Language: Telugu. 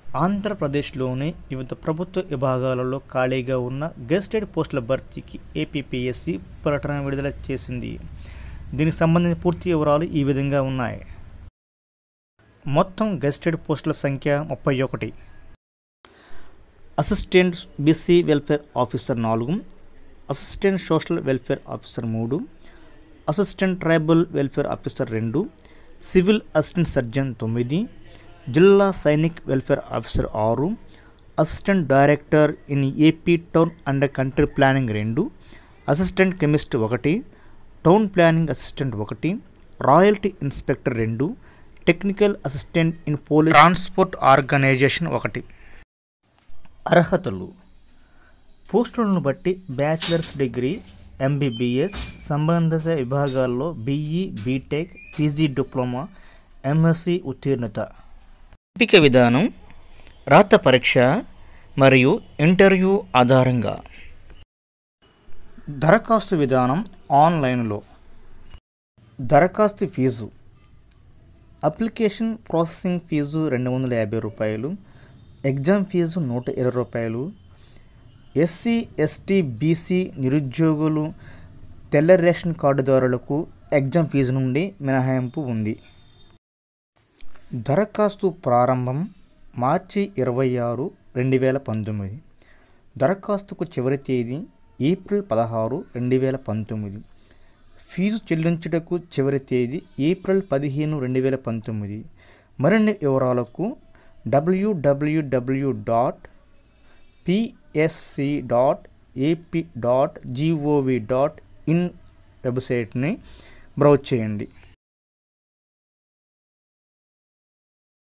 ఆంధ్రప్రదేశ్లోని వివిధ ప్రభుత్వ విభాగాలలో ఖాళీగా ఉన్న గెస్టెడ్ పోస్టుల భర్తీకి ఏపీపీఎస్సీ ప్రకటన విడుదల చేసింది దీనికి సంబంధించిన పూర్తి వివరాలు ఈ విధంగా ఉన్నాయి మొత్తం గెస్టెడ్ పోస్టుల సంఖ్య ముప్పై ఒకటి అసిస్టెంట్ బీసీ వెల్ఫేర్ ఆఫీసర్ నాలుగు అసిస్టెంట్ సోషల్ వెల్ఫేర్ ఆఫీసర్ మూడు అసిస్టెంట్ ట్రైబల్ వెల్ఫేర్ ఆఫీసర్ రెండు సివిల్ అసిస్టెంట్ సర్జన్ తొమ్మిది జిల్లా సైనిక్ వెల్ఫేర్ ఆఫీసర్ ఆరు assistant director in AP town and country planning రెండు అసిస్టెంట్ కెమిస్ట్ ఒకటి టౌన్ ప్లానింగ్ అసిస్టెంట్ ఒకటి రాయల్టీ ఇన్స్పెక్టర్ రెండు technical assistant in police transport organisation ఒకటి అర్హతలు పోస్టులను బట్టి బ్యాచిలర్స్ డిగ్రీ ఎంబీబీఎస్ సంబంధిత విభాగాల్లో BE BTech PG diploma MSc ఉత్తీర్ణత ఎంపిక విధానం రాత పరీక్ష మరియు ఇంటర్వ్యూ ఆధారంగా దరఖాస్తు విధానం ఆన్లైన్లో దరఖాస్తు ఫీజు అప్లికేషన్ ప్రాసెసింగ్ ఫీజు రెండు వందల యాభై రూపాయలు ఎగ్జామ్ ఫీజు నూట ఇరవై రూపాయలు ఎస్సీ ఎస్టీ బీసీ నిరుద్యోగులు తెల్ల రేషన్ కార్డుదారులకు ఎగ్జామ్ ఫీజు నుండి మినహాయింపు ఉంది దరఖాస్తు ప్రారంభం మార్చి ఇరవై ఆరు రెండు వేల పంతొమ్మిది దరఖాస్తుకు చివరి తేదీ ఏప్రిల్ పదహారు రెండు వేల పంతొమ్మిది ఫీజు చెల్లించుటకు చివరి తేదీ ఏప్రిల్ పదిహేను రెండు వేల పంతొమ్మిది మరిన్ని వివరాలకు WWW dot PSC dot AP dot GOV dot in వెబ్సైట్ని బ్రౌజ్ చేయండి